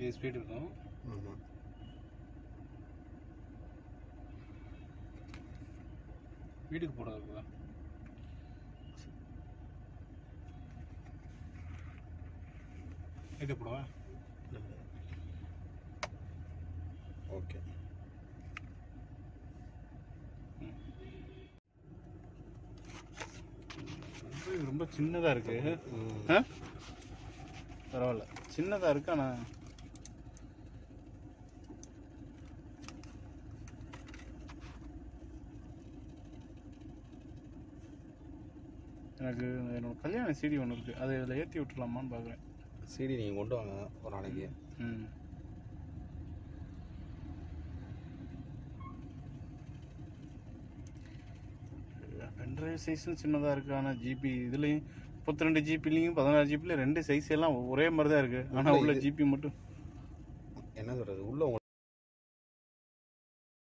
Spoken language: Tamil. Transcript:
இது ஸ்பீடு இருக்கும் ஆமாம் வீட்டுக்கு போட இருக்குதா வீட்டுக்கு போடவா ஓகே இது ரொம்ப சின்னதாக இருக்கு ம் ஆ பரவாயில்ல சின்னதாக இருக்கு ஆனால் எனக்கு என்னோட கல்யாண சீடி ஒன்று இருக்குது அதை இதில் ஏற்றி விட்டுலாமான்னு பார்க்குறேன் சிடி நீங்கள் கொண்டு வாங்க ஒரு நாளைக்கு ம் பென்ட்ரைவ் சைஸும் சின்னதாக இருக்குது ஆனால் ஜிபி இதுலேயும் முப்பத்தி ரெண்டு ஜிபிலையும் பதினாறு ஜிபிலையும் ரெண்டு சைஸ் எல்லாம் ஒரே மாதிரி தான் இருக்குது ஆனால் உள்ள ஜிபி மட்டும் என்ன சொல்கிறது உள்ள